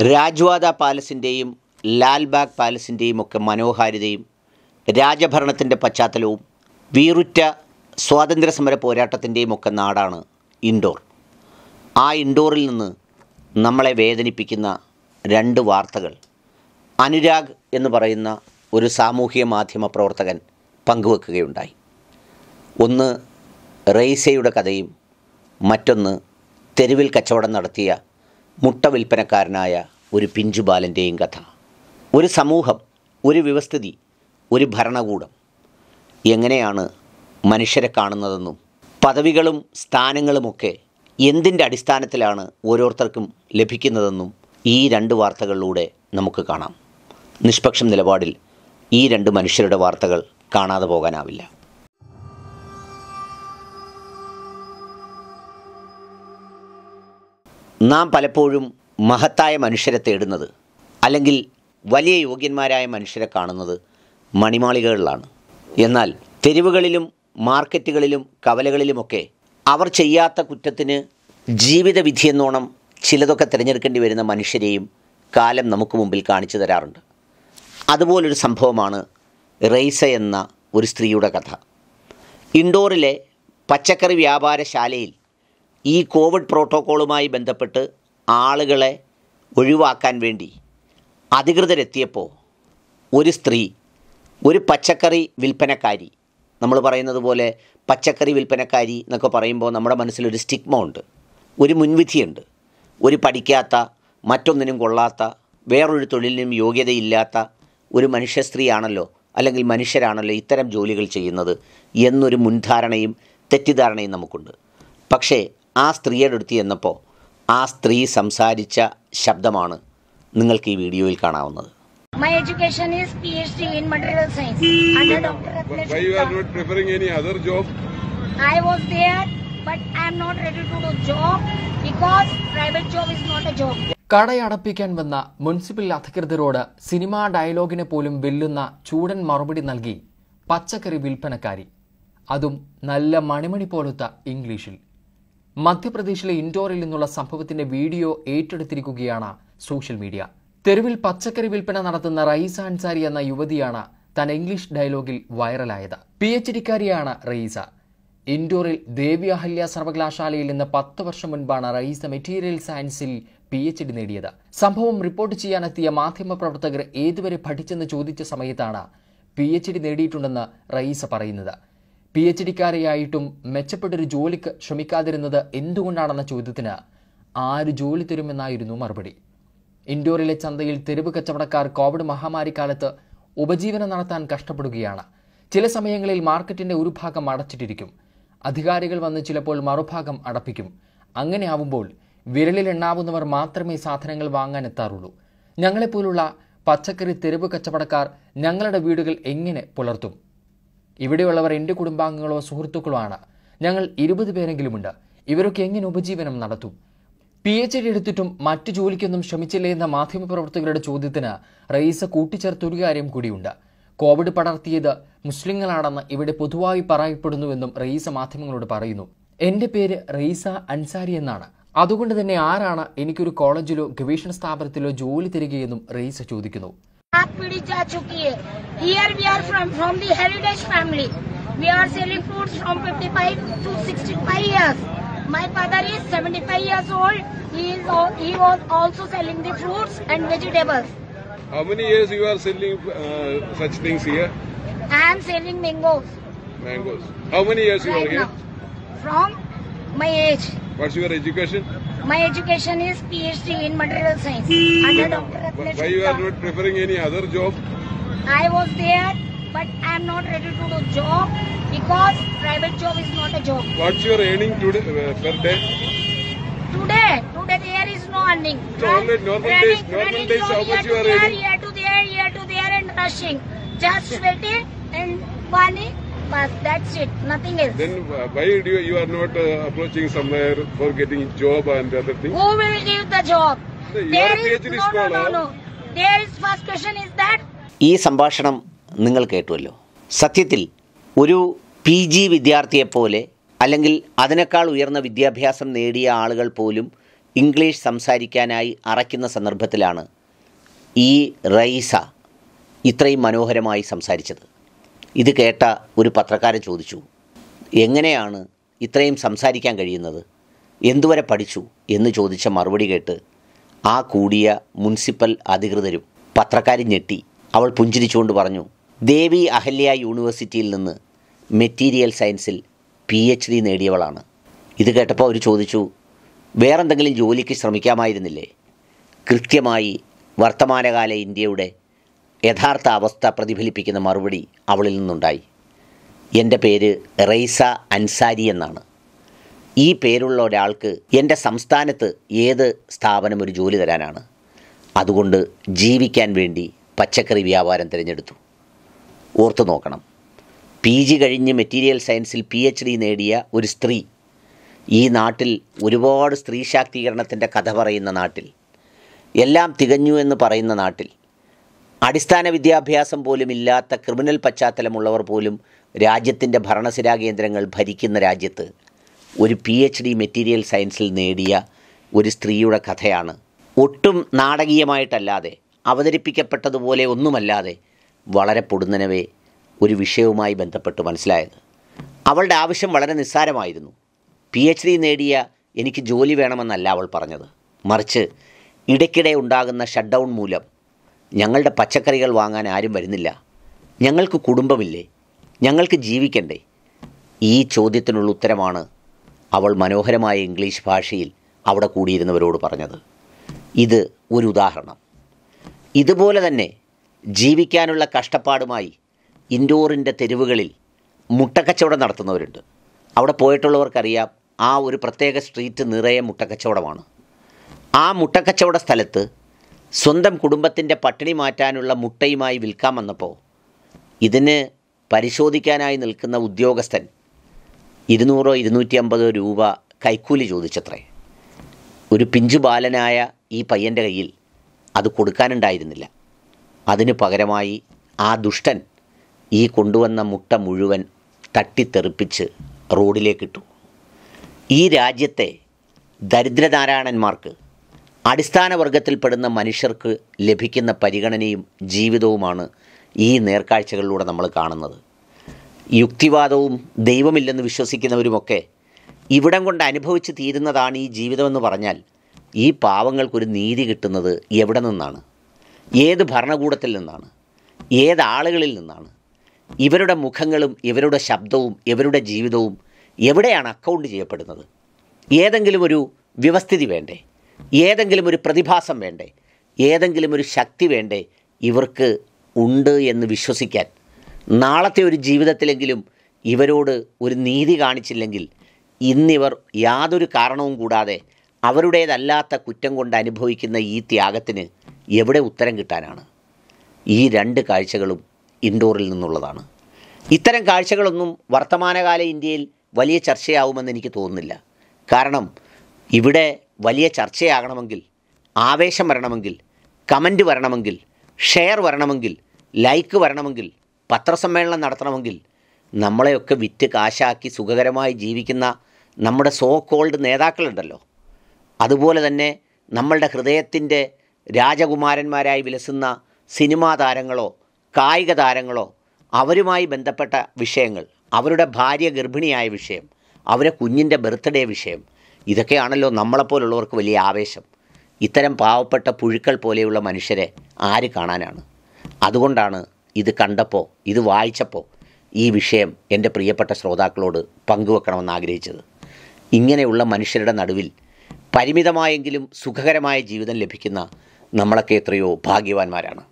രാജ്വാദ പാലസിൻ്റെയും ലാൽബാഗ് പാലസിൻ്റെയും ഒക്കെ മനോഹാരിതയും രാജഭരണത്തിൻ്റെ പശ്ചാത്തലവും വീറുറ്റ സ്വാതന്ത്ര്യ സമര പോരാട്ടത്തിൻ്റെയും ഒക്കെ നാടാണ് ഇൻഡോർ ആ ഇൻഡോറിൽ നിന്ന് നമ്മളെ വേദനിപ്പിക്കുന്ന രണ്ട് വാർത്തകൾ അനുരാഗ് എന്ന് പറയുന്ന ഒരു സാമൂഹിക മാധ്യമ പ്രവർത്തകൻ പങ്കുവെക്കുകയുണ്ടായി ഒന്ന് റെയ്സയുടെ കഥയും മറ്റൊന്ന് തെരുവിൽ കച്ചവടം നടത്തിയ മുട്ട വിൽപ്പനക്കാരനായ ഒരു പിഞ്ചുബാലൻ്റെയും കഥ ഒരു സമൂഹം ഒരു വ്യവസ്ഥിതി ഒരു ഭരണകൂടം എങ്ങനെയാണ് മനുഷ്യരെ കാണുന്നതെന്നും പദവികളും സ്ഥാനങ്ങളുമൊക്കെ എന്തിൻ്റെ അടിസ്ഥാനത്തിലാണ് ഓരോരുത്തർക്കും ലഭിക്കുന്നതെന്നും ഈ രണ്ട് വാർത്തകളിലൂടെ നമുക്ക് കാണാം നിഷ്പക്ഷം നിലപാടിൽ ഈ രണ്ട് മനുഷ്യരുടെ വാർത്തകൾ കാണാതെ പോകാനാവില്ല നാം പലപ്പോഴും മഹത്തായ മനുഷ്യരെ തേടുന്നത് അല്ലെങ്കിൽ വലിയ യോഗ്യന്മാരായ മനുഷ്യരെ കാണുന്നത് മണിമാളികകളിലാണ് എന്നാൽ തെരുവുകളിലും മാർക്കറ്റുകളിലും കവലകളിലുമൊക്കെ അവർ ചെയ്യാത്ത കുറ്റത്തിന് ജീവിത വിധിയെന്നോണം ചിലതൊക്കെ തിരഞ്ഞെടുക്കേണ്ടി വരുന്ന മനുഷ്യരെയും കാലം നമുക്ക് മുമ്പിൽ കാണിച്ചു തരാറുണ്ട് അതുപോലൊരു സംഭവമാണ് റെയ്സ എന്ന ഒരു സ്ത്രീയുടെ കഥ ഇൻഡോറിലെ പച്ചക്കറി വ്യാപാരശാലയിൽ ഈ കോവിഡ് പ്രോട്ടോക്കോളുമായി ബന്ധപ്പെട്ട് ആളുകളെ ഒഴിവാക്കാൻ വേണ്ടി അധികൃതരെത്തിയപ്പോൾ ഒരു സ്ത്രീ ഒരു പച്ചക്കറി വിൽപ്പനക്കാരി നമ്മൾ പറയുന്നത് പോലെ പച്ചക്കറി വിൽപ്പനക്കാരി എന്നൊക്കെ പറയുമ്പോൾ നമ്മുടെ മനസ്സിലൊരു സ്റ്റിഗ്മ ഉണ്ട് ഒരു മുൻവിധിയുണ്ട് ഒരു പഠിക്കാത്ത മറ്റൊന്നിനും കൊള്ളാത്ത വേറൊരു തൊഴിലിനും യോഗ്യതയില്ലാത്ത ഒരു മനുഷ്യ സ്ത്രീയാണല്ലോ അല്ലെങ്കിൽ മനുഷ്യരാണല്ലോ ഇത്തരം ജോലികൾ ചെയ്യുന്നത് എന്നൊരു മുൻധാരണയും തെറ്റിദ്ധാരണയും നമുക്കുണ്ട് പക്ഷേ ആ സ്ത്രീയുടെ അടുത്ത് ചെന്നപ്പോൾ ആ സ്ത്രീ സംസാരിച്ച ശബ്ദമാണ് നിങ്ങൾക്ക് ഈ വീഡിയോയിൽ കാണാവുന്നത് My education is PhD in material science under Dr. But Ratnesh why you are Gupta. not preferring any other job? I was there, but I am not ready to do job because private job is not a job. കടയടപ്പിക്കാൻ വന്ന municipal അധികൃതരോട് cinema ഡയലോഗിനെ പോലും വെല്ലുന്ന ചൂടൻ മറുപടി നൽകി പച്ചക്കറി വിൽപ്പനക്കാരി അതും നല്ല മണിമണി പോലത്തെ ഇംഗ്ലീഷിൽ മധ്യപ്രദേശിലെ ഇൻഡോറിൽ നിന്നുള്ള സംഭവത്തിന്റെ വീഡിയോ ഏറ്റെടുത്തിരിക്കുകയാണ് സോഷ്യൽ മീഡിയ തെരുവിൽ പച്ചക്കറി വിൽപ്പന നടത്തുന്ന റയീസ അൻസാരി എന്ന യുവതിയാണ് താൻ ഇംഗ്ലീഷ് ഡയലോഗിൽ വൈറലായത് പി എച്ച് ഡിക്കാരിയാണ് റയീസ ഇൻഡോറിൽ ദേവി അഹല്യ സർവകലാശാലയിൽ നിന്ന് പത്ത് വർഷം മുൻപാണ് റയീസ മെറ്റീരിയൽ സയൻസിൽ പി എച്ച് ഡി നേടിയത് സംഭവം റിപ്പോർട്ട് ചെയ്യാനെത്തിയ മാധ്യമപ്രവർത്തകർ ഏതുവരെ പഠിച്ചെന്ന് ചോദിച്ച സമയത്താണ് പി എച്ച് ഡി നേടിയിട്ടുണ്ടെന്ന് റയീസ പറയുന്നത് പി എച്ച് ഡിക്കാരെയായിട്ടും മെച്ചപ്പെട്ടൊരു ജോലിക്ക് ശ്രമിക്കാതിരുന്നത് എന്തുകൊണ്ടാണെന്ന ചോദ്യത്തിന് ആര് ജോലി തരുമെന്നായിരുന്നു മറുപടി ഇൻഡോറിലെ ചന്തയിൽ തെരുവ് കച്ചവടക്കാർ കോവിഡ് മഹാമാരിക്കാലത്ത് ഉപജീവനം നടത്താൻ കഷ്ടപ്പെടുകയാണ് ചില സമയങ്ങളിൽ മാർക്കറ്റിന്റെ ഒരു ഭാഗം അടച്ചിട്ടിരിക്കും അധികാരികൾ വന്ന് ചിലപ്പോൾ മറുഭാഗം അടപ്പിക്കും അങ്ങനെ ആവുമ്പോൾ വിരലിൽ എണ്ണാവുന്നവർ മാത്രമേ സാധനങ്ങൾ വാങ്ങാൻ എത്താറുള്ളൂ ഞങ്ങളെപ്പോലുള്ള പച്ചക്കറി തെരുവ് കച്ചവടക്കാർ ഞങ്ങളുടെ വീടുകൾ എങ്ങനെ പുലർത്തും ഇവിടെയുള്ളവർ എൻ്റെ കുടുംബാംഗങ്ങളോ സുഹൃത്തുക്കളോ ആണ് ഞങ്ങൾ ഇരുപത് പേരെങ്കിലുമുണ്ട് ഇവരൊക്കെ എങ്ങനെ ഉപജീവനം നടത്തും പി എച്ച് ഡി എടുത്തിട്ടും മറ്റു ജോലിക്കൊന്നും ശ്രമിച്ചില്ലേ എന്ന മാധ്യമപ്രവർത്തകരുടെ ചോദ്യത്തിന് റയീസ കൂട്ടിച്ചേർത്ത ഒരു കാര്യം കൂടിയുണ്ട് കോവിഡ് പടർത്തിയത് മുസ്ലിങ്ങളാണെന്ന് ഇവിടെ പൊതുവായി പറയപ്പെടുന്നുവെന്നും റയീസ മാധ്യമങ്ങളോട് പറയുന്നു എന്റെ പേര് റയീസ അൻസാരി എന്നാണ് അതുകൊണ്ട് തന്നെ ആരാണ് എനിക്കൊരു കോളേജിലോ ഗവേഷണ സ്ഥാപനത്തിലോ ജോലി തരികയെന്നും റയീസ ചോദിക്കുന്നു आप पीढ़ी जा चुकी है Here we are from from the heritage family. We are selling fruits from 55 to 65 years. My father is 75 years old. He is al- he was also selling the fruits and vegetables. How many years you are selling uh, such things here? I am selling mangoes Mangoes. How many years you are right here? now from my age. What's your education? My education is PhD in material science under Dr. But Ratnesh why you are Gupta. not preferring any other job? I was there, but I am not ready to do job because private job is not a job. What's your earning today uh, per day? Today, today there is no earning. So only normal running, days- normal running days, from how here much to you are there, earning? Here to there, here to there, and rushing. Just sweating and pani, but that's it. Nothing else. Then uh, why do you, you are not uh, approaching somewhere for getting job and other things? Who will give the job? No, you There are a is PhD no, no, no, scholar. no. There is first question is that ഈ സംഭാഷണം നിങ്ങൾ കേട്ടുവല്ലോ സത്യത്തിൽ ഒരു P G വിദ്യാർത്ഥിയെപ്പോലെ അല്ലെങ്കിൽ അതിനേക്കാൾ ഉയർന്ന വിദ്യാഭ്യാസം നേടിയ ആളുകൾ പോലും ഇംഗ്ലീഷ് സംസാരിക്കാനായി അറയ്ക്കുന്ന സന്ദർഭത്തിലാണ് ഈ റൈസ ഇത്രയും മനോഹരമായി സംസാരിച്ചത് ഇത് കേട്ട ഒരു പത്രക്കാരൻ ചോദിച്ചു എങ്ങനെയാണ് ഇത്രയും സംസാരിക്കാൻ കഴിയുന്നത് എന്തുവരെ പഠിച്ചു എന്ന് ചോദിച്ച മറുപടി കേട്ട് ആ കൂടിയ മുനിസിപ്പൽ അധികൃതരും പത്രക്കാരി ഞെട്ടി അവൾ പുഞ്ചിരിച്ചുകൊണ്ട് പറഞ്ഞു ദേവി അഹല്യ യൂണിവേഴ്സിറ്റിയിൽ നിന്ന് മെറ്റീരിയൽ സയൻസിൽ പി എച്ച് ഡി നേടിയവളാണ് ഇത് കേട്ടപ്പോൾ അവർ ചോദിച്ചു വേറെന്തെങ്കിലും ജോലിക്ക് ശ്രമിക്കാമായിരുന്നില്ലേ കൃത്യമായി വർത്തമാനകാല ഇന്ത്യയുടെ യഥാർത്ഥ അവസ്ഥ പ്രതിഫലിപ്പിക്കുന്ന മറുപടി അവളിൽ നിന്നുണ്ടായി എൻ്റെ പേര് റൈസ അൻസാരി എന്നാണ് ഈ പേരുള്ള ഒരാൾക്ക് എൻ്റെ സംസ്ഥാനത്ത് ഏത് സ്ഥാപനം ഒരു ജോലി തരാനാണ് അതുകൊണ്ട് ജീവിക്കാൻ വേണ്ടി പച്ചക്കറി വ്യാപാരം തിരഞ്ഞെടുത്തു ഓർത്തു നോക്കണം പി ജി കഴിഞ്ഞ് മെറ്റീരിയൽ സയൻസിൽ പി എച്ച് ഡി നേടിയ ഒരു സ്ത്രീ ഈ നാട്ടിൽ ഒരുപാട് സ്ത്രീ ശാക്തീകരണത്തിൻ്റെ കഥ പറയുന്ന നാട്ടിൽ എല്ലാം തികഞ്ഞു എന്ന് പറയുന്ന നാട്ടിൽ അടിസ്ഥാന വിദ്യാഭ്യാസം പോലും ഇല്ലാത്ത ക്രിമിനൽ പശ്ചാത്തലമുള്ളവർ പോലും രാജ്യത്തിൻ്റെ ഭരണസിരാ കേന്ദ്രങ്ങൾ ഭരിക്കുന്ന രാജ്യത്ത് ഒരു പി എച്ച് ഡി മെറ്റീരിയൽ സയൻസിൽ നേടിയ ഒരു സ്ത്രീയുടെ കഥയാണ് ഒട്ടും നാടകീയമായിട്ടല്ലാതെ അവതരിപ്പിക്കപ്പെട്ടതുപോലെ ഒന്നുമല്ലാതെ വളരെ പൊടുന്നനവേ ഒരു വിഷയവുമായി ബന്ധപ്പെട്ട് മനസ്സിലായത് അവളുടെ ആവശ്യം വളരെ നിസ്സാരമായിരുന്നു പി എച്ച് ഡി നേടിയ എനിക്ക് ജോലി വേണമെന്നല്ല അവൾ പറഞ്ഞത് മറിച്ച് ഇടയ്ക്കിടെ ഉണ്ടാകുന്ന ഷട്ട് ഡൗൺ മൂലം ഞങ്ങളുടെ പച്ചക്കറികൾ വാങ്ങാൻ ആരും വരുന്നില്ല ഞങ്ങൾക്ക് കുടുംബമില്ലേ ഞങ്ങൾക്ക് ജീവിക്കണ്ടേ ഈ ചോദ്യത്തിനുള്ള ഉത്തരമാണ് അവൾ മനോഹരമായ ഇംഗ്ലീഷ് ഭാഷയിൽ അവിടെ കൂടിയിരുന്നവരോട് പറഞ്ഞത് ഇത് ഒരു ഉദാഹരണം ഇതുപോലെ തന്നെ ജീവിക്കാനുള്ള കഷ്ടപ്പാടുമായി ഇൻഡോറിൻ്റെ തെരുവുകളിൽ മുട്ടക്കച്ചവടം നടത്തുന്നവരുണ്ട് അവിടെ പോയിട്ടുള്ളവർക്കറിയാം ആ ഒരു പ്രത്യേക സ്ട്രീറ്റ് നിറയെ മുട്ടക്കച്ചവടമാണ് ആ മുട്ടക്കച്ചവട സ്ഥലത്ത് സ്വന്തം കുടുംബത്തിൻ്റെ പട്ടിണി മാറ്റാനുള്ള മുട്ടയുമായി വിൽക്കാൻ വന്നപ്പോൾ ഇതിന് പരിശോധിക്കാനായി നിൽക്കുന്ന ഉദ്യോഗസ്ഥൻ ഇരുന്നൂറോ ഇരുന്നൂറ്റി അമ്പതോ രൂപ കൈക്കൂലി ചോദിച്ചത്രേ ഒരു പിഞ്ചു ബാലനായ ഈ പയ്യൻ്റെ കയ്യിൽ അത് കൊടുക്കാനുണ്ടായിരുന്നില്ല അതിന് പകരമായി ആ ദുഷ്ടൻ ഈ കൊണ്ടുവന്ന മുട്ട മുഴുവൻ തട്ടിത്തെറിപ്പിച്ച് റോഡിലേക്കിട്ടു ഈ രാജ്യത്തെ ദരിദ്രനാരായണന്മാർക്ക് അടിസ്ഥാന വർഗത്തിൽപ്പെടുന്ന മനുഷ്യർക്ക് ലഭിക്കുന്ന പരിഗണനയും ജീവിതവുമാണ് ഈ നേർക്കാഴ്ചകളിലൂടെ നമ്മൾ കാണുന്നത് യുക്തിവാദവും ദൈവമില്ലെന്ന് വിശ്വസിക്കുന്നവരുമൊക്കെ ഇവിടം കൊണ്ട് അനുഭവിച്ച് തീരുന്നതാണ് ഈ ജീവിതമെന്ന് പറഞ്ഞാൽ ഈ പാവങ്ങൾക്കൊരു നീതി കിട്ടുന്നത് എവിടെ നിന്നാണ് ഏത് ഭരണകൂടത്തിൽ നിന്നാണ് ഏത് ആളുകളിൽ നിന്നാണ് ഇവരുടെ മുഖങ്ങളും ഇവരുടെ ശബ്ദവും ഇവരുടെ ജീവിതവും എവിടെയാണ് അക്കൗണ്ട് ചെയ്യപ്പെടുന്നത് ഏതെങ്കിലും ഒരു വ്യവസ്ഥിതി വേണ്ടേ ഏതെങ്കിലും ഒരു പ്രതിഭാസം വേണ്ടേ ഏതെങ്കിലും ഒരു ശക്തി വേണ്ടേ ഇവർക്ക് ഉണ്ട് എന്ന് വിശ്വസിക്കാൻ നാളത്തെ ഒരു ജീവിതത്തിലെങ്കിലും ഇവരോട് ഒരു നീതി കാണിച്ചില്ലെങ്കിൽ ഇന്നിവർ യാതൊരു കാരണവും കൂടാതെ അവരുടേതല്ലാത്ത കുറ്റം കൊണ്ട് അനുഭവിക്കുന്ന ഈ ത്യാഗത്തിന് എവിടെ ഉത്തരം കിട്ടാനാണ് ഈ രണ്ട് കാഴ്ചകളും ഇൻഡോറിൽ നിന്നുള്ളതാണ് ഇത്തരം കാഴ്ചകളൊന്നും വർത്തമാനകാല ഇന്ത്യയിൽ വലിയ ചർച്ചയാവുമെന്ന് എനിക്ക് തോന്നുന്നില്ല കാരണം ഇവിടെ വലിയ ചർച്ചയാകണമെങ്കിൽ ആവേശം വരണമെങ്കിൽ കമൻറ്റ് വരണമെങ്കിൽ ഷെയർ വരണമെങ്കിൽ ലൈക്ക് വരണമെങ്കിൽ പത്രസമ്മേളനം നടത്തണമെങ്കിൽ നമ്മളെയൊക്കെ വിറ്റ് കാശാക്കി സുഖകരമായി ജീവിക്കുന്ന നമ്മുടെ സോ കോൾഡ് നേതാക്കളുണ്ടല്ലോ അതുപോലെ തന്നെ നമ്മളുടെ ഹൃദയത്തിൻ്റെ രാജകുമാരന്മാരായി വിലസുന്ന സിനിമാ താരങ്ങളോ കായിക താരങ്ങളോ അവരുമായി ബന്ധപ്പെട്ട വിഷയങ്ങൾ അവരുടെ ഭാര്യ ഗർഭിണിയായ വിഷയം അവരെ കുഞ്ഞിൻ്റെ ബർത്ത്ഡേ വിഷയം ഇതൊക്കെയാണല്ലോ നമ്മളെപ്പോലുള്ളവർക്ക് വലിയ ആവേശം ഇത്തരം പാവപ്പെട്ട പുഴുക്കൾ പോലെയുള്ള മനുഷ്യരെ ആര് കാണാനാണ് അതുകൊണ്ടാണ് ഇത് കണ്ടപ്പോൾ ഇത് വായിച്ചപ്പോൾ ഈ വിഷയം എൻ്റെ പ്രിയപ്പെട്ട ശ്രോതാക്കളോട് പങ്കുവെക്കണമെന്ന് ആഗ്രഹിച്ചത് ഇങ്ങനെയുള്ള മനുഷ്യരുടെ നടുവിൽ പരിമിതമായെങ്കിലും സുഖകരമായ ജീവിതം ലഭിക്കുന്ന നമ്മളൊക്കെ എത്രയോ ഭാഗ്യവാന്മാരാണ്